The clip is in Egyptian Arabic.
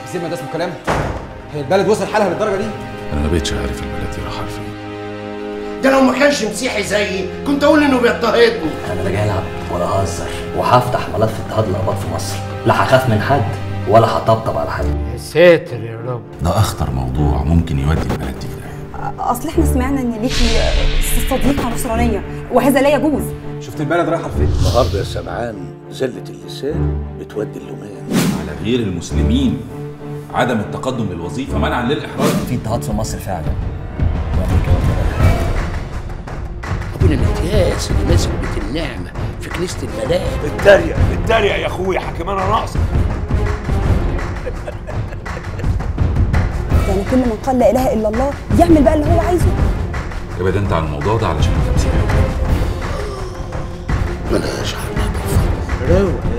سيبنا ده اسمه كلام هي البلد وصل حالها للدرجه دي انا ما بقتش عارف البلد دي رايحه لفين ده لو ما كانش مسيحي زيي كنت اقول انه بيضطهدني انا لا جاي العب ولا اهزر وهفتح ملف اضطهاد الاباط في مصر لا هخاف من حد ولا هطبطب على حد يا ساتر يا رب ده اخطر موضوع ممكن يودي البلد دي في داهيه اصل احنا سمعنا ان ليكي صديقه نصرانيه وهذا لا يجوز شفت البلد رايحه لفين النهارده يا سمعان زلة اللسان بتودي اللومان على غير المسلمين عدم التقدم للوظيفه منعا للاحراج في اضطهاد في مصر فعلا وامريكا واخدة ابونا الاتياس اللي ماسك بيت النعمه في كنيسه الملاك اتريق اتريق يا اخويا حكم انا ناقص يعني كل من قال لا اله الا الله يعمل بقى اللي هو عايزه ابعد انت عن الموضوع ده علشان انت مسيحي بلاش حرب روق